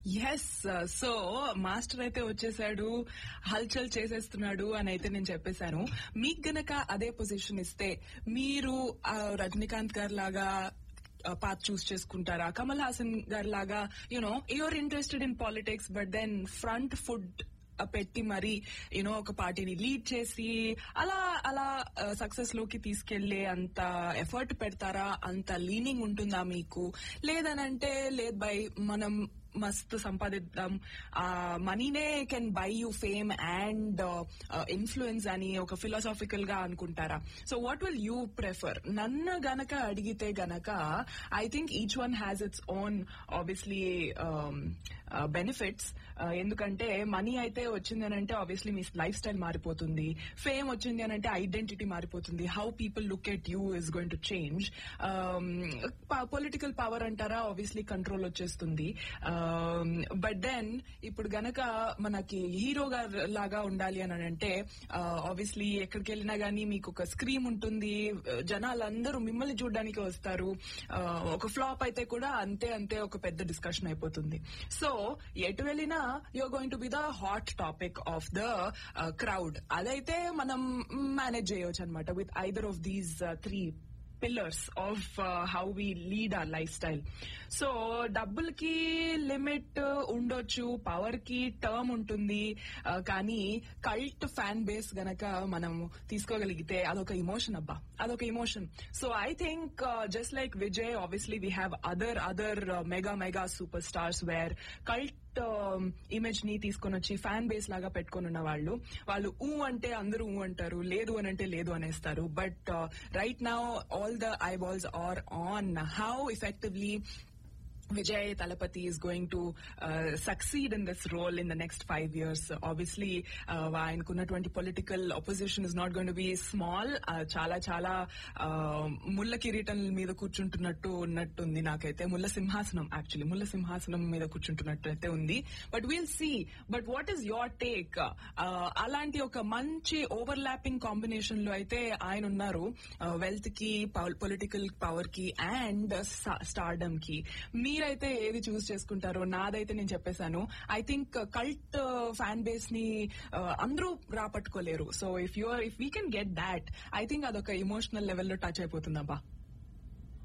Yes so master అయితే వచ్చేసాడు హల్చల్ చేసేస్తున్నాడు అని అయితే నేను చెప్పేశాను మీకు గనక అదే పొజిషన్ ఇస్తే మీరు ఆ, రజనీకాంత్ గారి లాగా పాత్ చూస్ చేసుకుంటారా కమల్ హాసన్ గారి లాగా you know you're interested in politics but then front foot పెట్టి మరి యూనో ఒక పార్టీని లీడ్ చేసి అలా అలా సక్సెస్ లోకి తీసుకెళ్లే అంత ఎఫర్ట్ పెడతారా అంత లీనింగ్ ఉంటుందా మీకు లేదనంటే లేదు బై మనం మస్తు సంపాదిద్దాం ఆ మనీనే can buy you fame and influence అని ఒక ఫిలాసాఫికల్ గా అనుకుంటారా so what will you prefer నన్ను గనక అడిగితే గనక I think each one has its own obviously benefits ఎందుకంటే మనీ అయితే వచ్చింది అని అంటే ఆబ్వియస్లీ మీ లైఫ్ స్టైల్ మారిపోతుంది ఫేమ్ వచ్చింది అని అంటే ఐడెంటిటీ మారిపోతుంది how people look at you is going to change political power అంటారా ఆబ్వియస్లీ కంట్రోల్ వచ్చేస్తుంది బట్ దెన్ ఇప్పుడు గనక మనకి హీరో గారు లాగా ఉండాలి అని అంటే ఆబ్వియస్లీ ఎక్కడికి వెళ్ళినా గానీ మీకు ఒక స్క్రీమ్ ఉంటుంది జనాలందరూ మిమ్మల్ని చూడడానికి వస్తారు Uh, ఒక ఫ్లాప్ అయితే కూడా అంతే అంతే ఒక పెద్ద డిస్కషన్ అయిపోతుంది సో ఎటు వెళ్ళినా you're going to be the hot topic of the crowd అదైతే మనం మేనేజ్ చేయవచ్చు అనమాట with either of these three pillars of how we lead our lifestyle so డబ్బులకి లిమిట్ ఉండొచ్చు పవర్ కి టర్మ్ ఉంటుంది uh, కానీ కల్ట్ ఫ్యాన్ బేస్ గనక మనం తీసుకోగలిగితే అదొక ఇమోషన్ అబ్బా అదొక emotion so I think just like Vijay obviously we have other other mega mega superstars where cult image ని తీసుకొని వచ్చి ఫ్యాన్ బేస్ లాగా పెట్టుకొని ఉన్న వాళ్ళు వాళ్ళు ఊ అంటే అందరూ ఊ అంటారు లేదు అని అంటే లేదు అనేస్తారు but right now all the eyeballs are on how effectively Vijay Talapati is going to uh, succeed in this role in the next five years. Obviously, uh, ఆయనకున్నటువంటి political opposition is not going to be small. Uh, చాలా చాలా uh, ముళ్ళ కిరీటం మీద కూర్చుంటున్నట్టు ఉన్నట్టుంది నాకైతే ముళ్ళ సింహాసనం యాక్చువల్లీ ముళ్ళ సింహాసనం మీద కూర్చుంటున్నట్టు అయితే ఉంది but will see but what is your take అలాంటి ఒక మంచి ఓవర్లాపింగ్ కాంబినేషన్ లో అయితే ఆయన ఉన్నారు వెల్త్ కి పొలిటికల్ పవర్ కి అండ్ స్టార్డమ్ కి మీరైతే ఏది చూస్ చేసుకుంటారో నాదైతే నేను చెప్పేశాను I think cult fan base ని uh, అందరూ రాపట్టుకోలేరు so if you're if we can get that I think అదొక ఇమోషనల్ లెవెల్లో టచ్ అయిపోతుందబ్బా